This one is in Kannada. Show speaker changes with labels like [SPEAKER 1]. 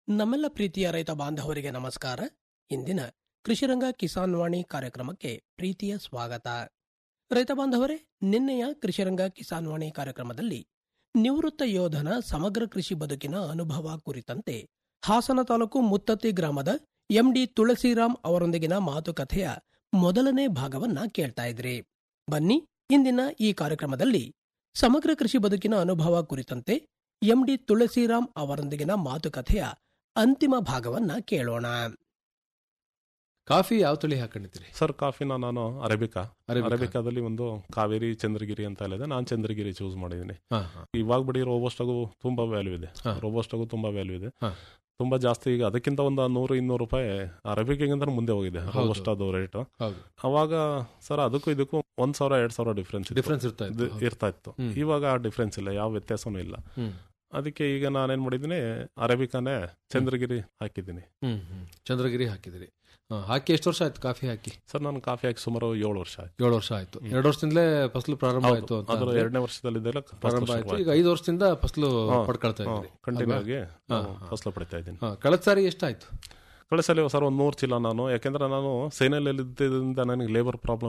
[SPEAKER 1] ನಮ್ಮೆಲ್ಲ ಪ್ರೀತಿಯ ರೈತ ಬಾಂಧವರಿಗೆ ನಮಸ್ಕಾರ ಇಂದಿನ ಕೃಷಿರಂಗ ಕಿಸಾನ್ ವಾಣಿ ಕಾರ್ಯಕ್ರಮಕ್ಕೆ ಪ್ರೀತಿಯ ಸ್ವಾಗತ ರೈತ ಬಾಂಧವರೇ ನಿನ್ನೆಯ ಕೃಷಿರಂಗ ಕಿಸಾನ್ ವಾಣಿ ಕಾರ್ಯಕ್ರಮದಲ್ಲಿ ನಿವೃತ್ತ ಯೋಧನ ಸಮಗ್ರ ಕೃಷಿ ಬದುಕಿನ ಅನುಭವ ಕುರಿತಂತೆ ಹಾಸನ ತಾಲೂಕು ಮುತ್ತತ್ತಿ ಗ್ರಾಮದ ಎಂಡಿ ತುಳಸಿರಾಮ್ ಅವರೊಂದಿಗಿನ ಮಾತುಕತೆಯ ಮೊದಲನೇ ಭಾಗವನ್ನ ಕೇಳ್ತಾ ಇದ್ರಿ ಬನ್ನಿ ಇಂದಿನ ಈ ಕಾರ್ಯಕ್ರಮದಲ್ಲಿ ಸಮಗ್ರ ಕೃಷಿ ಬದುಕಿನ ಅನುಭವ ಕುರಿತಂತೆ ಎಂಡಿ ತುಳಸಿರಾಮ್ ಅವರೊಂದಿಗಿನ ಮಾತುಕತೆಯ ಅಂತಿಮ ಭಾಗವನ್ನ ಕೇಳೋಣ
[SPEAKER 2] ಕಾಫಿ ಯಾವ ತಳಿ ಹಾಕೊಂಡಿದ್ದೀರಿ
[SPEAKER 3] ಸರ್ ಕಾಫಿನ ನಾನು ಅರೇಬಿಕಾ
[SPEAKER 2] ಅರೇಬಿಕಾ.
[SPEAKER 3] ಅರೇಬಿಕಾದಲ್ಲಿ ಒಂದು ಕಾವೇರಿ ಚಂದ್ರಗಿರಿ ಅಂತ ಇದೆ ನಾನು ಚಂದ್ರಗಿರಿ ಚೂಸ್ ಮಾಡಿದ್ದೀನಿ
[SPEAKER 2] ಹಾ, ಹಾ.
[SPEAKER 3] ಇವಾಗ ಬಿಡಿ ರೋಬೋಸ್ಟಾಗೂ ತುಂಬಾ ವ್ಯಾಲ್ಯೂ ಇದೆ
[SPEAKER 2] ಹಾ.
[SPEAKER 3] ರೋಬೋಸ್ಟಾಗೂ ತುಂಬಾ ವ್ಯಾಲ್ಯೂ ಇದೆ
[SPEAKER 2] ಹಾ.
[SPEAKER 3] ತುಂಬಾ ಜಾಸ್ತಿ ಈಗ ಅದಕ್ಕಿಂತ ಒಂದು ನೂರು ಇನ್ನೂರು ರೂಪಾಯಿ ಅರೇಬಿಕಿಗಿಂತ ಮುಂದೆ ಹೋಗಿದೆ
[SPEAKER 2] ಹೌದು.
[SPEAKER 3] ರೋಬೋಸ್ಟಾದು ರೇಟ್
[SPEAKER 2] ಹೌದು
[SPEAKER 3] ಅವಾಗ ಸರ್ ಅದಕ್ಕೂ ಇದಕ್ಕೂ ಒಂದ್ ಸಾವಿರ ಎರಡ್ ಸಾವಿರ ಡಿಫ್ರೆನ್ಸ್
[SPEAKER 2] ಡಿಫ್ರೆನ್ಸ್ ಇರ್ತಾ ಇತ್ತು ಹೌದು.
[SPEAKER 3] ಇರ್ತಾ ಇತ್ತು
[SPEAKER 2] ಹ್ಮ್.
[SPEAKER 3] ಇವಾಗ ಡಿಫ್ರೆನ್ಸ್ ಇಲ್ಲ ಯಾವ ವ್ಯತ್ಯಾಸನೂ ಇಲ್ಲ
[SPEAKER 2] ಹ್ಮ್.
[SPEAKER 3] ಅದಕ್ಕೆ ಈಗ ನಾನೇನ್ ಮಾಡಿದ್ದೀನಿ ಅರೇಬಿಕಾನೇ ಚಂದ್ರಗಿರಿ ಹಾಕಿದ್ದೀನಿ
[SPEAKER 2] ಹ್ಮ್ ಹ್ಮ್ ಚಂದ್ರಗಿರಿ ಹಾಕಿದಿರಿ ಹಾ, ಹಾಕಿ ಎಷ್ಟು ವರ್ಷ ಆಯ್ತು ಕಾಫಿ ಹಾಕಿ
[SPEAKER 3] ಸರ್ ನಾನು ಕಾಫಿ ಹಾಕಿ ಸುಮಾರು ಏಳು ವರ್ಷ ಆಯ್ತು
[SPEAKER 2] ಏಳು ವರ್ಷ ಆಯ್ತು ಎರಡು ವರ್ಷದಿಂದಲೇ ಫಸಲು ಪ್ರಾರಂಭ
[SPEAKER 3] ಹೌದು.
[SPEAKER 2] ಆಯ್ತು ಅಂತ
[SPEAKER 3] ಅದ್ರ
[SPEAKER 2] ಅಂದ್ರೆ
[SPEAKER 3] ಎರಡನೇ ವರ್ಷದಲ್ಲಿದ್ದೆಲ್ಲ
[SPEAKER 2] ಪ್ರಾರಂಭ ಆಯ್ತು ಈಗ ಐದು ವರ್ಷದಿಂದ ಫಸಲು ಪಡ್ಕೊಳ್ತಾ ಇದ್ದೀರಿ
[SPEAKER 3] ಕಂಟಿನ್ಯೂ
[SPEAKER 2] ಅಲ್ವಾ?
[SPEAKER 3] ಆಗಿ
[SPEAKER 2] ಹಾ,
[SPEAKER 3] ನಾನು
[SPEAKER 2] ಹಾ.
[SPEAKER 3] ಫಸಲು ಪಡಿತಾ ಇದ್ದೀನಿ
[SPEAKER 2] ಹಾ, ಕಳೆದ ಸಾರಿ ಎಷ್ಟಾಯ್ತು
[SPEAKER 3] ಕಳಿಸಲಿ ಸರ್ ಒಂದು ನೂರು ಚೀಲ ನಾನು ಯಾಕೆಂದ್ರೆ ನಾನು ಸೇನೆಯಲ್ಲಿ ಇದ್ದಿದ್ದರಿಂದ ನನಗೆ ಲೇಬರ್ ಪ್ರಾಬ್ಲಮ್